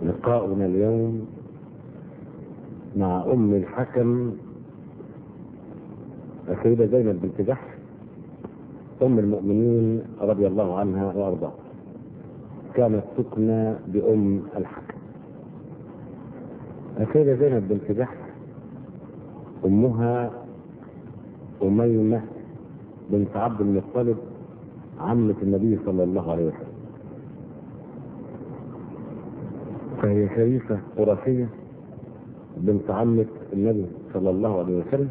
لقاؤنا اليوم مع أم الحكم السيدة زينب بنت جحش أم المؤمنين رضي الله عنها وأرضاها كانت تكنى بأم الحكم السيدة زينب بنت جحش أمها أميمة بنت عبد المطلب عمة النبي صلى الله عليه وسلم فهي شريفة قرشية بنت عمة النبي صلى الله عليه وسلم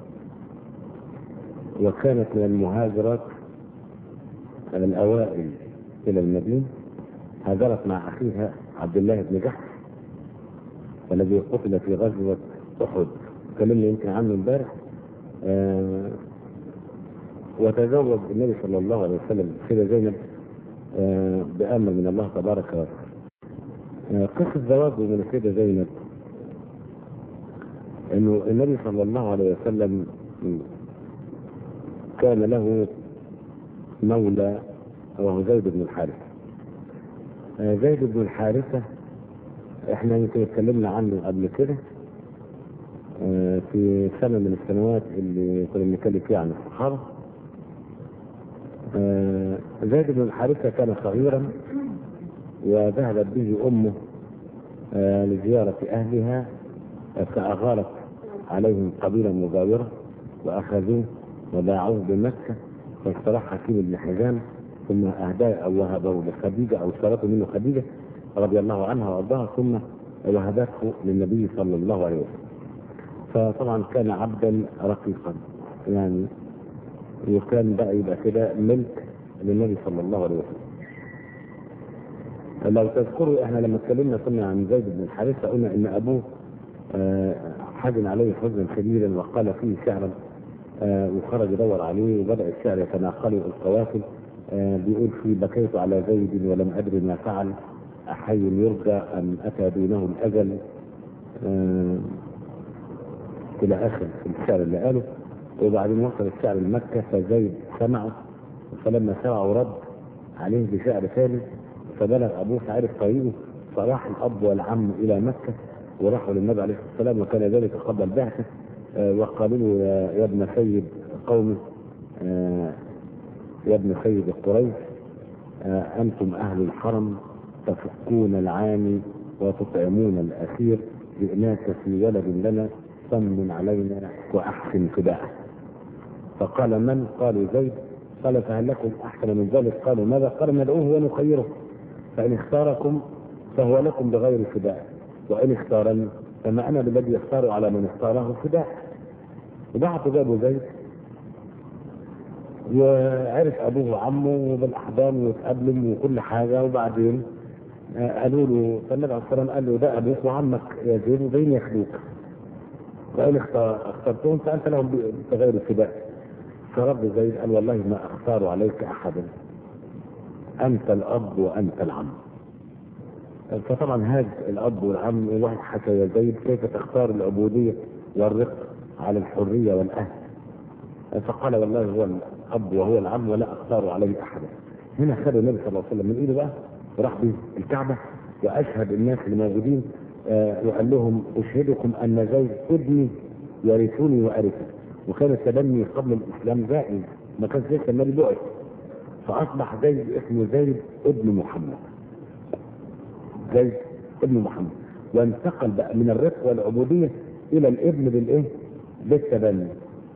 وكانت من المهاجرات الأوائل إلى المدينة هاجرت مع أخيها عبد الله بن جحش الذي قتل في غزوة أحد تكلمنا يمكن عنه امبارح آه وتزوج النبي صلى الله عليه وسلم السيدة زينب آه بأمر من الله تبارك وتعالى آه قصة زواجه من السيدة زينب انه النبي صلى الله عليه وسلم كان له مولى وهو زيد بن الحارثة آه زيد بن الحارثة احنا يمكن اتكلمنا عنه قبل كده آه في سنة من السنوات اللي كنا بنتكلم فيها عن الصحابة آه زيد بن الحارثة كان صغيرا وذهبت به أمه آه لزيارة أهلها فأغارت عليهم قبيلة مجاورة وأخذوه وباعوه بمكة فاصطلح حكيم بن حزام ثم أهداه أو وهبه لخديجة أو اشترته منه خديجة رضي الله عنها وأرضاها ثم وهبته للنبي صلى الله عليه وسلم فطبعا كان عبدا رقيقا يعني وكان بقى يبقى كده ملك للنبي صلى الله عليه وسلم لو تذكروا احنا لما اتكلمنا كنا عن زيد بن الحارثه قلنا ان ابوه آه حزن عليه حزنا شديدا وقال فيه شعرا آه وخرج يدور عليه وبدا الشعر يتناقله القوافل آه بيقول فيه بكيت على زيد ولم ادري ما فعل احي يرجى ام اتى دونه الاجل الى اخر الشعر اللي قاله وبعدين وصل الشعر لمكه فزيد سمعه فلما سمعه رد عليه بشعر ثاني فبلغ ابوه فعرف طريقه فراح الاب والعم الى مكه وراحوا للنبي عليه الصلاه والسلام وكان ذلك قبل البعثه آه وقالوا له يا ابن سيد قومي آه يا ابن سيد قريش آه انتم اهل الحرم تفكون العاني وتطعمون الاسير جئناك في ولد لنا صمم علينا واحسن فداءه فقال من؟ قالوا زيد قال فهل لكم احسن من ذلك؟ قالوا ماذا؟ قال ندعوه ونخيره فان اختاركم فهو لكم بغير فداء وان اختارني فما انا بالذي اختار على من اختاره فداء وبعثوا جابوا زيد وعرف ابوه وعمه وبالاحضان وتقابلهم وكل حاجه وبعدين قالوا له فالنبي عليه الصلاه والسلام قال له ده ابوك وعمك يا زيد وبين ياخدوك وان اخترتهم فانت لهم بغير الفداء فرد زيد قال والله ما اختار عليك احدا انت الاب وانت العم فطبعا هاج الاب والعم واحد حكى يا زيد كيف تختار العبوديه والرق على الحريه والاهل فقال والله هو الاب وهو العم ولا اختار عليه احدا هنا خد النبي صلى الله عليه وسلم من ايده بقى وراح به الكعبه واشهد الناس اللي موجودين آه وقال لهم اشهدكم ان زيد ابني يرثني وارثه وكان التبني قبل الاسلام جائز ما كانش لسه النبي بعث فاصبح زيد اسمه زيد ابن محمد زيد ابن محمد وانتقل بقى من الرق والعبوديه الى الابن بالايه؟ بالتبني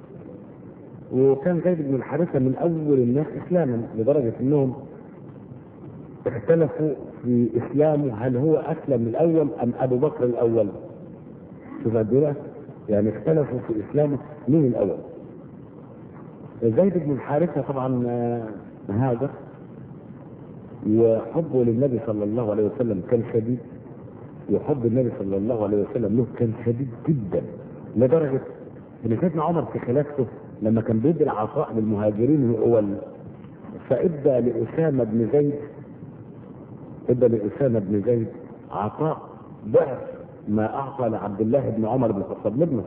وكان زيد بن الحارثه من اول الناس اسلاما لدرجه انهم اختلفوا في اسلامه هل هو اسلم الاول ام ابو بكر الاول؟ شوف قد يعني اختلفوا في اسلامه مين الاول؟ زيد بن الحارثه طبعا هاجر وحبه للنبي صلى الله عليه وسلم كان شديد وحب النبي صلى الله عليه وسلم له كان شديد جدا لدرجه ان سيدنا عمر في خلافته لما كان بيدي العطاء للمهاجرين الاول فادى لاسامه بن زيد ادى لاسامه بن زيد عطاء ضعف ما اعطى لعبد الله بن عمر بن الخطاب ابنه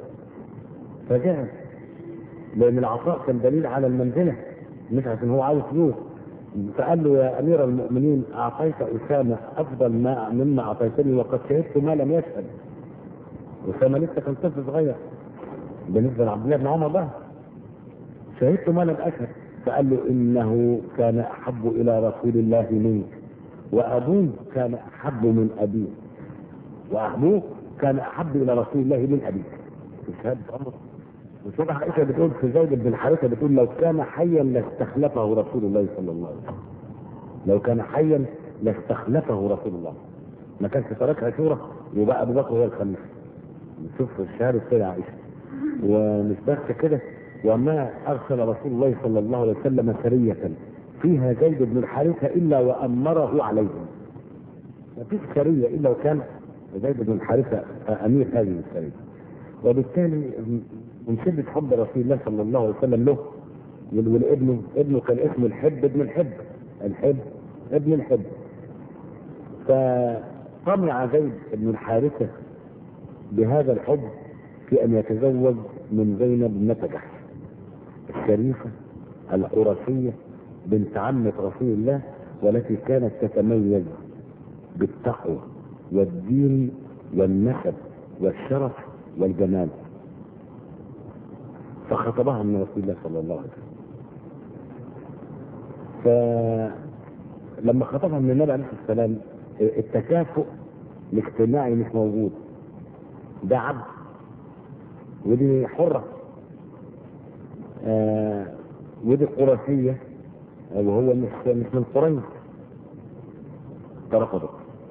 فجاء لان العطاء كان دليل على المنزله مش عشان هو عاوز فلوس فقال له يا امير المؤمنين اعطيت اسامه افضل ما مما اعطيتني وقد شهدت ما لم يشهد اسامه لسه كان طفل صغير بالنسبه لعبد الله بن عمر بقى شهدت ما لم اشهد فقال له انه كان احب الى رسول الله منك وابوه كان احب من ابيه وابوه كان احب الى رسول الله من ابيه في شهاده عمر وشوف عائشه بتقول في زيد بن حارثه بتقول لو كان حيا لاستخلفه رسول الله صلى الله عليه وسلم لو كان حيا لاستخلفه رسول الله ما كانش تركها شورى وبقى ابو بكر هو الخليفه شوف الشهاده كده عائشه ومش بس كده وما ارسل رسول الله صلى الله عليه وسلم سريه فيها زيد بن الحارثه الا وامره عليهم ما فيش سريه الا وكان زيد بن الحارثه امير هذه السريه وبالتالي من شده حب رسول الله صلى الله عليه وسلم له ولابنه ابنه كان اسمه الحب ابن الحب الحب ابن الحب فطمع زيد بن الحارثه بهذا الحب في ان يتزوج من زينب بنت جحش الشريفه القرشيه بنت عمه رسول الله والتي كانت تتميز بالتقوى والدين والنسب والشرف والجمال فخطبها من رسول الله صلى الله عليه وسلم فلما خطبها من النبي عليه الصلاه والسلام التكافؤ الاجتماعي مش موجود ده عبد ودي حرة آه ودي قرشية وهو مش مش من قريش فرفضت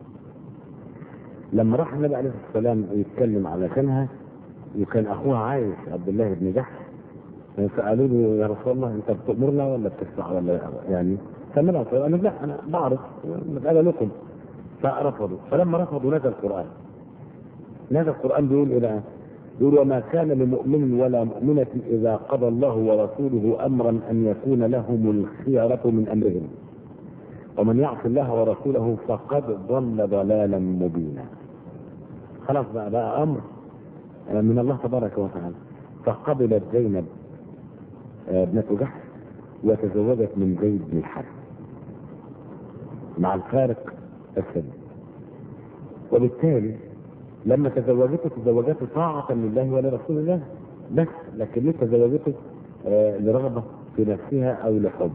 لما راح النبي عليه الصلاة والسلام يتكلم على كانها وكان أخوها عايش عبد الله بن جحش فقالوا له يا رسول الله أنت بتأمرنا ولا بتسمع ولا يعني فالنبي عليه الصلاة والسلام لا أنا بعرف مسألة لكم فرفضوا فلما رفضوا نزل القرآن نزل القرآن بيقول إلى يقول وما كان لمؤمن ولا مؤمنة إذا قضى الله ورسوله أمرا أن يكون لهم الخيرة من أمرهم ومن يعص الله ورسوله فقد ضل ضلالا مبينا خلاص بقى بقى أمر من الله تبارك وتعالى فقبلت زينب ابنة جحش وتزوجت من زيد بن الحارث مع الفارق السني وبالتالي لما تزوجته تزوجته طاعة لله ولرسول الله بس لكن ليه تزوجته آه لرغبة في نفسها أو لحب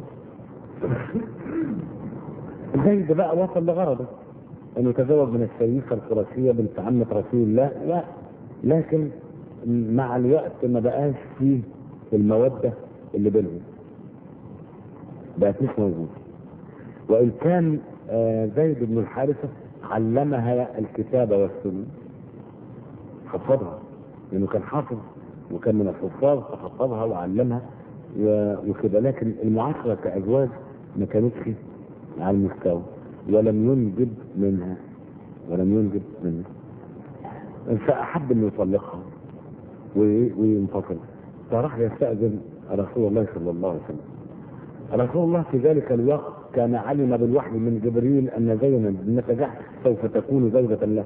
زيد بقى وصل لغرضه انه تزوج من الشريفة القرشية بنت عمة رسول الله لا لكن مع الوقت ما بقاش فيه المودة اللي بينهم بقت مش موجودة وإن كان آه زيد بن الحارثة علمها الكتاب والسنة حفظها لانه كان حافظ وكان من الحفاظ فحفظها وعلمها وكده لكن المعاشره كازواج ما كانتش على المستوى ولم ينجب منها ولم ينجب منها فاحب انه يطلقها وينفصل فراح يستاذن رسول الله صلى الله عليه وسلم رسول الله في ذلك الوقت كان علم بالوحي من جبريل ان زينب بنت جحش سوف تكون زوجة له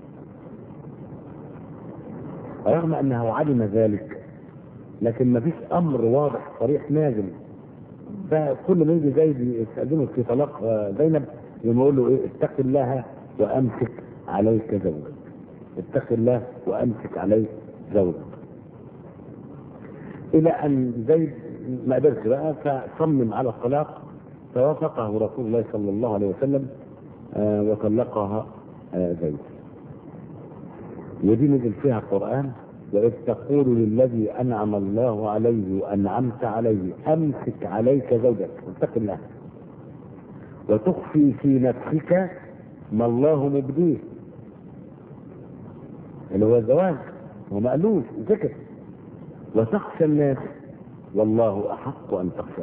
رغم انه علم ذلك لكن ما فيش امر واضح صريح نازل فكل ما يجي زيد يستأذنه في طلاق زينب يقول له ايه اتق الله وامسك عليك زوجك اتق الله وامسك عليك زوجك الى ان زيد ما قدرش بقى فصمم على الطلاق فوافقه رسول الله صلى الله عليه وسلم آه وطلقها آه زيد ودي نزل فيها القرآن وإذ تقول للذي أنعم الله عليه وأنعمت عليه أمسك عليك زوجك اتق الله وتخفي في نفسك ما الله مبديه اللي هو الزواج هو ما قالوش ذكر وتخشى الناس والله أحق أن تخشاه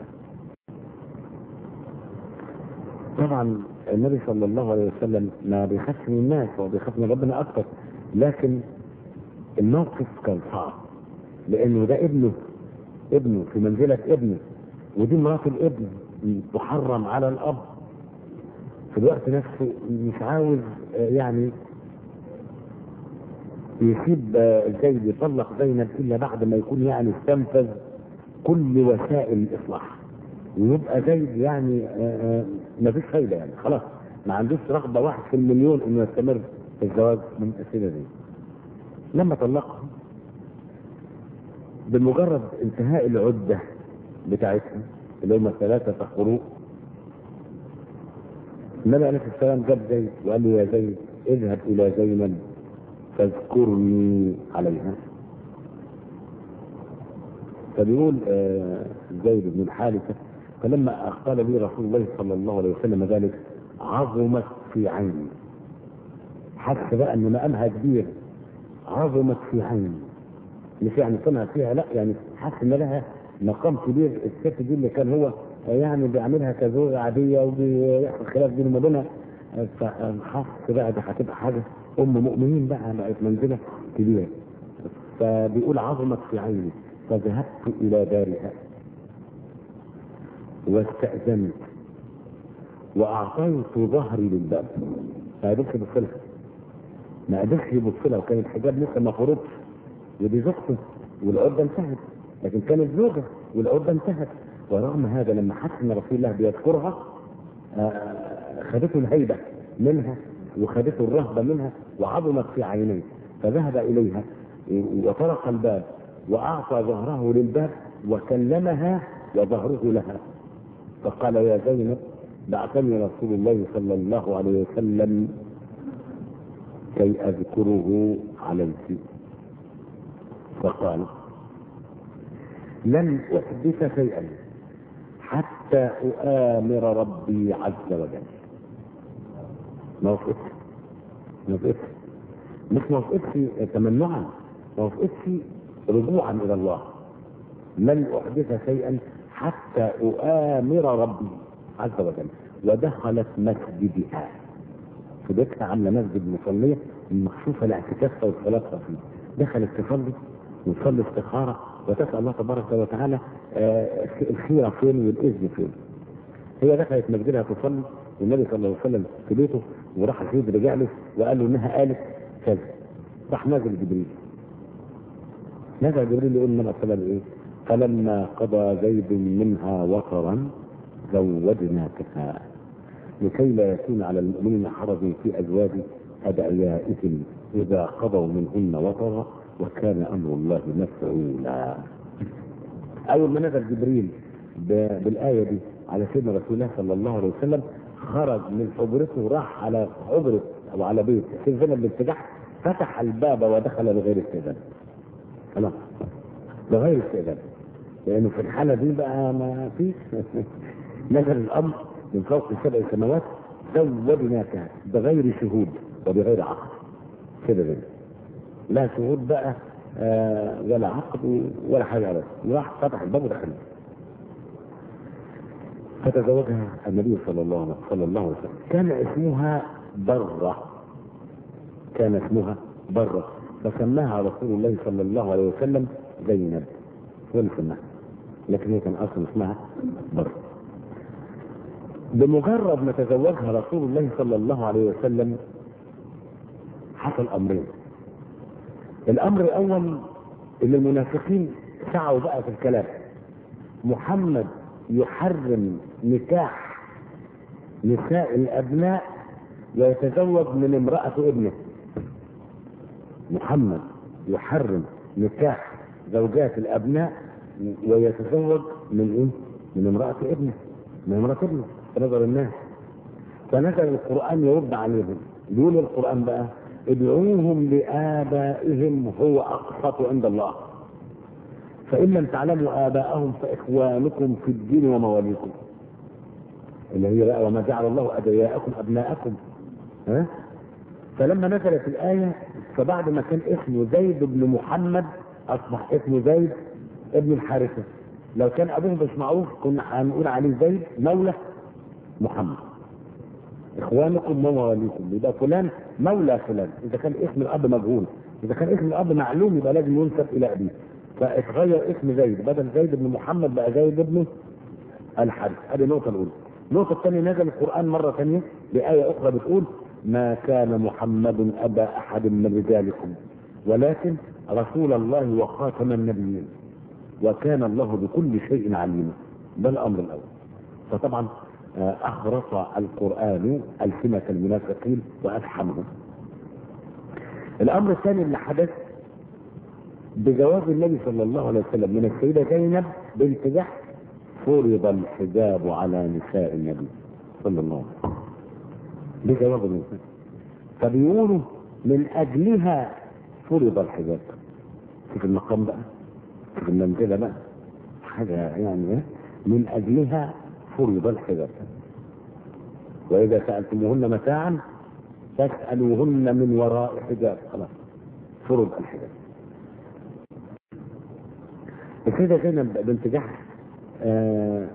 طبعا النبي صلى الله عليه وسلم ما بيخافش من الناس هو بيخاف من ربنا أكثر لكن الموقف كان صعب لانه ده ابنه ابنه في منزلة ابنه ودي مرات الابن تحرم على الاب في الوقت نفسه مش عاوز يعني يسيب زيد يطلق زينب الا بعد ما يكون يعني استنفذ كل وسائل الاصلاح ويبقى زيد يعني آه، آه، ما فيش فايده يعني خلاص ما عندوش رغبه واحد في المليون انه يستمر في الزواج من السيده دي لما طلقها بمجرد انتهاء العده بتاعتها اللي هم ثلاثه قروء النبي عليه الصلاه والسلام جاب زيد وقال له يا زيد اذهب الى زينب فاذكرني عليها فبيقول آه، زيد بن الحارثه فلما قال لي رسول الله صلى الله عليه وسلم ذلك عظمت في عيني حس بقى ان مقامها كبير عظمت في عيني مش يعني طلع فيها لا يعني حس ان لها مقام كبير الست دي اللي كان هو يعني بيعملها كزوجة عادية وبيحصل خلاف بينه وما بينها فحس بقى ده هتبقى حاجة أم مؤمنين بقى بقت منزلة كبيرة فبيقول عظمت في عيني فذهبت إلى دارها واستأذنت وأعطيت ظهري للباب ما قدرش يبص لها ما قدرش يبص لها وكان الحجاب لسه ما فرضش ودي زوجته والعقده انتهت لكن كانت زوجه والعقده انتهت ورغم هذا لما حس ان رسول الله بيذكرها آه، خدته الهيبه منها وخدته الرهبه منها وعظمت في عينيه فذهب اليها وطرق الباب واعطى ظهره للباب وكلمها وظهره لها فقال يا زينب بعثني رسول الله صلى الله عليه وسلم كي اذكره عليك فقال لن احدث شيئا حتى اؤامر ربي عز وجل ما وافقتش ما وافقتش مش ما وافقتش تمنعا ما وافقتش رجوعا الى الله لن احدث شيئا حتى اؤامر ربي عز وجل ودخلت مسجدها في بيتها عامله مسجد مصليه مخصوصه لاعتكافها وصلاتها فيه دخلت تصلي وتصلي استخاره وتسال الله تبارك وتعالى آه، الخيره فين والاذن فين هي دخلت مسجدها تصلي والنبي صلى الله عليه وسلم في بيته وراح السيد رجع له وقال له انها قالت كذا راح نازل جبريل نزل جبريل يقول لنا السلام ايه فلما قضى زيد منها وطرا زوجناكها لكي لا يكون على المؤمنين حرج في ازواج ادعيائهم اذا قضوا منهن وطرا وكان امر الله مفعولا. اول ما نزل جبريل ب- بالايه دي على سيدنا رسول الله صلى الله عليه وسلم خرج من حجرته وراح على حجره او على بيت سيدنا زينب بنت جحش فتح الباب ودخل بغير استئذان. خلاص بغير استئذان. لانه في الحاله دي بقى ما فيش نزل الامر من فوق سبع سماوات زوجناك بغير شهود وبغير عقد كده كده لا شهود بقى آه ولا عقد ولا حاجه بس وراح فتح الباب ودخل فتزوجها النبي صلى الله عليه صلى الله عليه وسلم كان اسمها بره كان اسمها بره فسماها رسول الله صلى الله عليه وسلم زينب هو اللي سماها لكن هي كان اصلا اسمها بره بمجرد ما تزوجها رسول الله صلى الله عليه وسلم حصل امرين الامر الاول ان المنافقين سعوا بقى في الكلام محمد يحرم نكاح نساء الابناء ويتزوج من امرأة ابنه محمد يحرم نكاح زوجات الابناء ويتزوج من ايه؟ من امرأة ابنه من امرأة ابنه في نظر الناس فنزل القرآن يرد عليهم يقول القرآن بقى ادعوهم لآبائهم هو أقسط عند الله فإن لم تعلموا آباءهم فإخوانكم في الدين ومواليكم اللي هي بقى وما جعل الله أدعياءكم أبناءكم ها فلما نزلت الآية فبعد ما كان اسمه زيد بن محمد أصبح اسمه زيد ابن الحارثة لو كان أبوه مش معروف كنا هنقول عليه زيد مولى محمد اخوانكم ومواليكم يبقى فلان مولى فلان اذا كان اسم الاب مجهول اذا كان اسم الاب معلوم يبقى لازم ينسب الى ابيه فاتغير اسم زيد بدل زيد بن محمد بقى زيد بن الحارث هذه النقطه الاولى النقطه الثانيه نزل القران مره ثانيه بايه اخرى بتقول ما كان محمد ابا احد من رجالكم ولكن رسول الله وخاتم النبيين وكان الله بكل شيء عليما ده الامر الاول فطبعا آه، اخرس القران السنه المنافقين وافحمهم الامر الثاني اللي حدث بجواب النبي صلى الله عليه وسلم من السيده زينب بنت جحش فرض الحجاب على نساء النبي صلى الله عليه وسلم بجواب النبي فبيقولوا من اجلها فرض الحجاب شوف المقام بقى شوف المنزله بقى حاجه يعني إيه؟ من اجلها فرض الحجاب واذا سالتموهن متاعا فاسالوهن من وراء حجاب خلاص فرض الحجاب السيدة زينب بنت جحش آه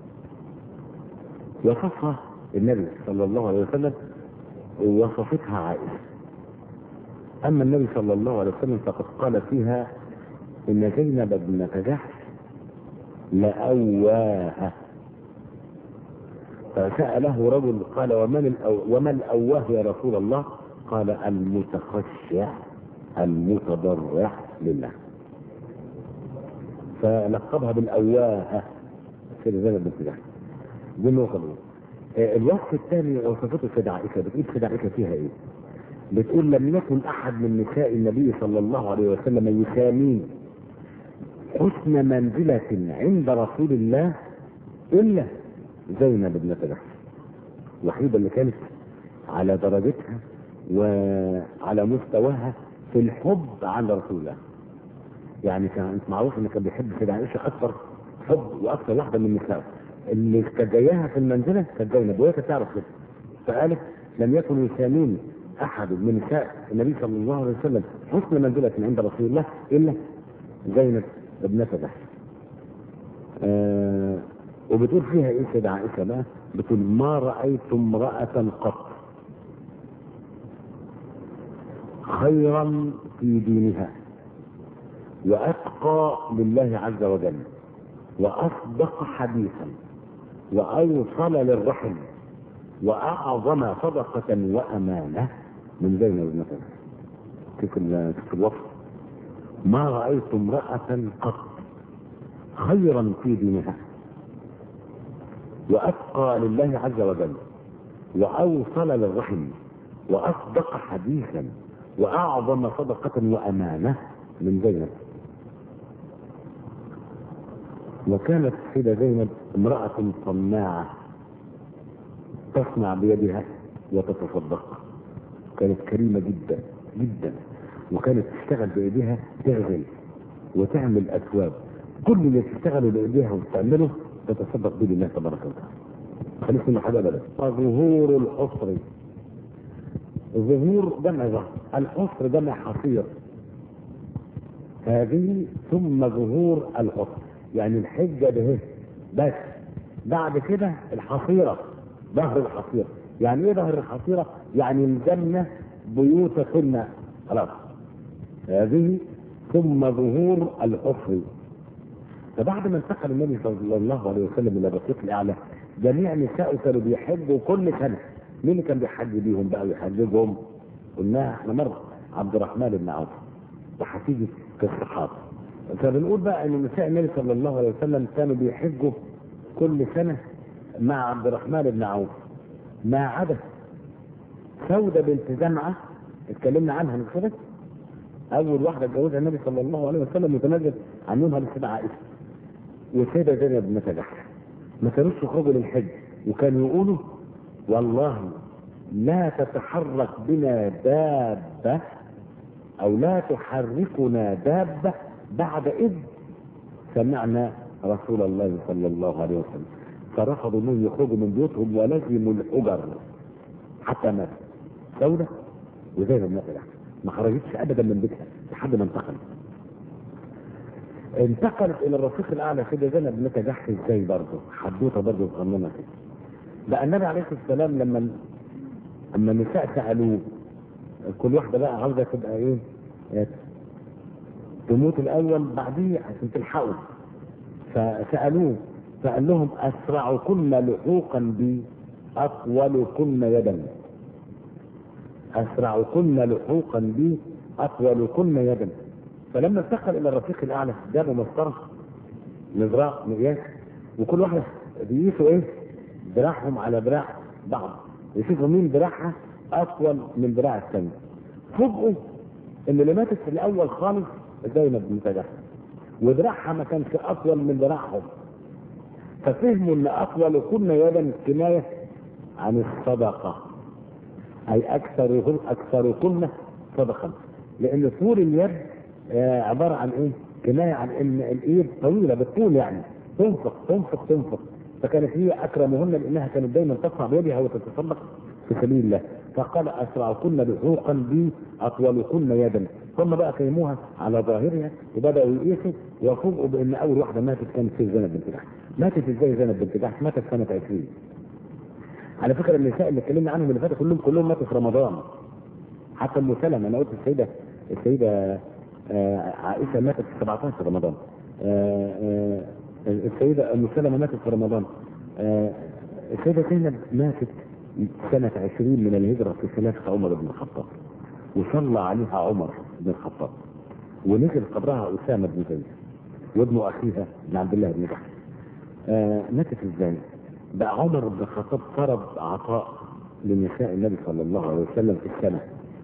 وصفها النبي صلى الله عليه وسلم وصفتها عائشة أما النبي صلى الله عليه وسلم فقد قال فيها إن زينب بنت جحش لأواها فسأله رجل قال ومن الأو وما الأواه يا رسول الله؟ قال المتخشع المتضرع لله فلقبها بالأواهة سيدة زينب بنت جحش دي النقطة الأولى آه، الوصف الثاني وصفته سيدة عائشة بتقول سيدة عائشة فيها إيه؟ بتقول لم يكن أحد من نساء النبي صلى الله عليه وسلم يسامين حسن منزلة عند رسول الله إلا زينب بنت جحش الوحيدة اللي كانت على درجتها وعلى مستواها في الحب عند رسول الله يعني كان انت معروف ان كان بيحب سيدة عائشة اكثر حب واكثر واحدة من النساء اللي كانت جاياها في المنزلة كانت زينب وهي كانت تعرف كده فقالت لم يكن يسامين احد من نساء النبي صلى الله عليه وسلم حسن منزلة عند رسول الله الا زينب ابنة جحش آه وبتقول فيها ايه سيدة عائشة بقى بتقول ما رأيت امرأة قط خيرا في دينها وأتقى لله عز وجل وأصدق حديثا وأوصل للرحم وأعظم صدقة وأمانة من زينب بن ثابت شوف ال- شوف الوصف ما رأيت امرأة قط خيرا في دينها وأتقى لله عز وجل وأوصل للرحم وأصدق حديثا وأعظم صدقة وأمانة من زينب وكانت سيدة زينب امرأة صناعة تصنع بيدها وتتصدق كانت كريمة جدا جدا وكانت تشتغل بإيديها تغزل وتعمل أثواب كل اللي تشتغل بإيديها وتعمله تتصدق به لله تبارك وتعالى خليك من حاجة أبدا ظهور الحصر ظهور جمع ظهر الحصر جمع حصير هذه ثم ظهور الحصر يعني الحجة به بس بعد كده الحصيرة ظهر الحصيرة يعني ايه ظهر الحصيرة يعني الجنة بيوتكن خلاص هذه ثم ظهور الحصر فبعد ما انتقل النبي صلى الله عليه وسلم الى الرفيق الاعلى جميع نسائه كانوا بيحجوا كل سنه مين اللي كان بيحج بيهم بقى ويحججهم؟ قلناها احنا مره عبد الرحمن بن عوف وحفيده كالصحابه فبنقول بقى ان نساء النبي صلى الله عليه وسلم كانوا بيحجوا كل سنه مع عبد الرحمن بن عوف ما عدا سودة بنت زمعة اتكلمنا عنها من كده أول واحدة اتجوزها النبي صلى الله عليه وسلم متنزل عن يومها للسيدة عائشة والسيدة زينب بنت جحش ما كانوش يخرجوا للحج وكانوا يقولوا والله لا تتحرك بنا دابة أو لا تحركنا دابة بعد إذ سمعنا رسول الله صلى الله عليه وسلم فرفضوا انهم يخرجوا من بيوتهم ولزموا الحجر حتى مات سودة وزينب بنت جحش ما خرجتش ابدا من بيتها لحد ما انتقلت انتقلت الى الرفيق الاعلى كده زينب بنت جحش ازاي برضه حدوته برضه صغننه كده بقى النبي عليه الصلاه والسلام لما اما النساء سالوه كل واحده بقى عاوزه تبقى ايه تموت الاول بعديه عشان تلحقوا فسالوه فقال لهم اسرعكن لحوقا بي اطولكن يدا اسرعكن لحوقا بي اطولكن يدا فلما انتقل الى الرفيق الاعلى جابوا مسطره مزراء مقياس وكل واحده بيقيسوا ايه دراعهم على دراع بعض يشوفوا مين دراعها اطول من دراع الثاني فوجئوا ان اللي ماتت في الاول خالص زينب بنت جحش ودراعها ما كانش اطول من دراعهم ففهموا ان اطول كن يدا كنايه عن الصدقه اي اكثر اكثر كن صدقه لان طول اليد آه، عباره عن ايه؟ كنايه عن ان الايد طويله بالطول يعني تنفق تنفق تنفق فكانت هي اكرمهن لانها كانت دايما ترفع بيدها وتتصدق في سبيل الله فقال اسرعكن لحوقا بي اطولكن يدا ثم بقى قيموها على ظاهرها وبداوا يقيسوا وفوجئوا بان اول واحده ماتت كانت في زينب بنت جحش ماتت ازاي زينب بنت جحش ماتت سنه 20 على فكره النساء اللي اتكلمنا عنهم اللي فاتوا كلهم كلهم ماتوا في رمضان حتى ام سلمه انا قلت السيده السيده آه، عائشه ماتت في 17 رمضان آه، آه، السيده ام سلمه ماتت في رمضان آه، السيده زينب ماتت سنه 20 من الهجره في خلافه عمر بن الخطاب وصلى عليها عمر بن الخطاب ونزل قبرها اسامه بن زيد وابن اخيها بن عبد الله بن جحش آه، ماتت ازاي؟ بقى عمر بن الخطاب فرض عطاء لنساء النبي صلى الله عليه وسلم في السنه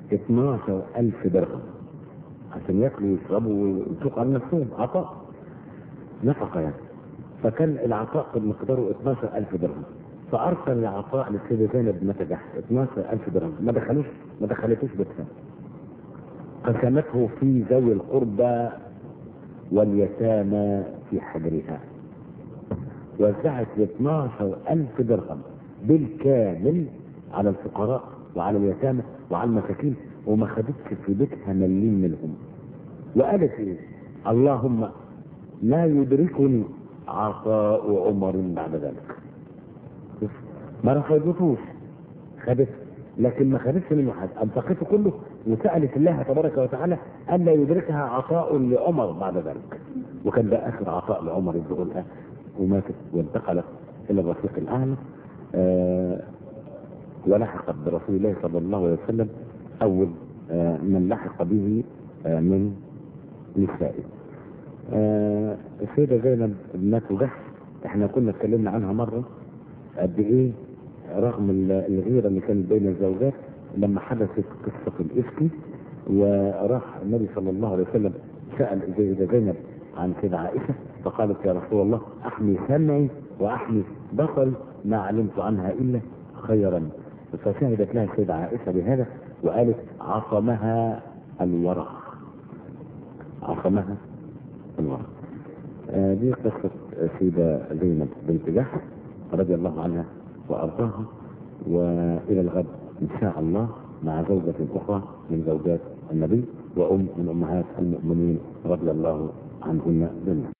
12000 درهم عشان ياكلوا ويشربوا وينفقوا على نفسهم عطاء نفقه يعني فكان العطاء قد مقداره 12000 درهم فارسل العطاء للسيده زينب بنت جحش 12000 درهم ما دخلوش ما دخلتوش بيتها قسمته في ذوي القربى واليتامى في حجرها وزعت 12000 درهم بالكامل على الفقراء وعلى اليتامى وعلى المساكين وما خدتش في بيتها مليم منهم وقالت ايه اللهم لا يدركني عطاء عمر بعد ذلك شوف، ما رفضتوش خدت لكن ما خدتش منه حاجه انفقته كله وسالت الله تبارك وتعالى الا يدركها عطاء لعمر بعد ذلك وكان ده اخر عطاء لعمر يدعو لها وماتت وانتقلت الى الرفيق الاعلى آه ولحقت برسول الله صلى الله عليه وسلم اول آه من لحق به آه من نسائه آه السيده زينب بنت جحش احنا كنا اتكلمنا عنها مره قد ايه رغم ال- الغيره اللي كانت بين الزوجات لما حدثت قصه الافك وراح النبي صلى الله عليه وسلم سال السيده زينب عن سيدة عائشه فقالت يا رسول الله احمي سمعي واحمي بصري ما علمت عنها الا خيرا فشهدت لها السيدة عائشه بهذا وقالت عصمها الورع عصمها الورع آه، دي قصة سيدة زينب بنت جحش رضي الله عنها وأرضاها وإلى الغد إن شاء الله مع زوجة أخرى من زوجات النبي وأم من أمهات المؤمنين رضي الله عنهن جميعا